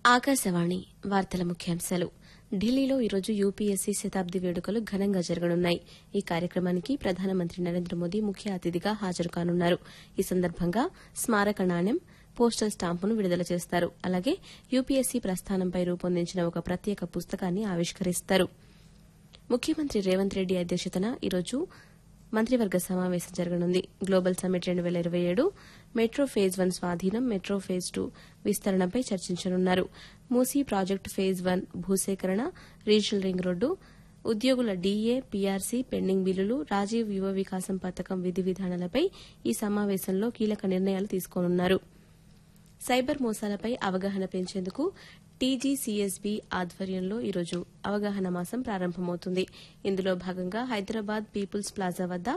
ఆకాశవాణి వార్తల ముఖ్యాంశాలు ఢిల్లీలో ఈరోజు యూపీఎస్సీ శతాబ్ది వేడుకలు ఘనంగా జరగనున్నాయి ఈ కార్యక్రమానికి ప్రధానమంత్రి నరేంద్ర మోదీ ముఖ్య అతిథిగా హాజరు కానున్నారు ఈ సందర్భంగా స్మారక నాణ్యం పోస్టల్ స్టాంపును విడుదల చేస్తారు అలాగే యూపీఎస్సీ ప్రస్థానంపై రూపొందించిన ఒక ప్రత్యేక పుస్తకాన్ని ఆవిష్కరిస్తారు ముఖ్యమంత్రి రేవంత్ రెడ్డి అధ్యక్షతన ఈరోజు మంత్రివర్గ సమావేశం జరగనుంది గ్లోబల్ సమ్మిట్ రెండు వేల ఇరవై ఏడు మెట్రో ఫేజ్ వన్ స్వాధీనం మెట్రో ఫేజ్ టూ విస్తరణపై చర్చించనున్నారు మూసీ ప్రాజెక్టు ఫేజ్ వన్ భూసేకరణ రీజనల్ రింగ్ రోడ్డు ఉద్యోగుల డీఏ పీఆర్సీ పెండింగ్ బిల్లులు రాజీవ్ యువ వికాసం పథకం విధి విధానాలపై ఈ సమావేశంలో కీలక నిర్ణయాలు తీసుకోనున్నారు సైబర్ మోసాలపై అవగాహన పెంచేందుకు టీజీసీఎస్బీ ఆధ్వర్యంలో ఈరోజు అవగాహన మాసం ప్రారంభమవుతుంది ఇందులో భాగంగా హైదరాబాద్ పీపుల్స్ ప్లాజా వద్ద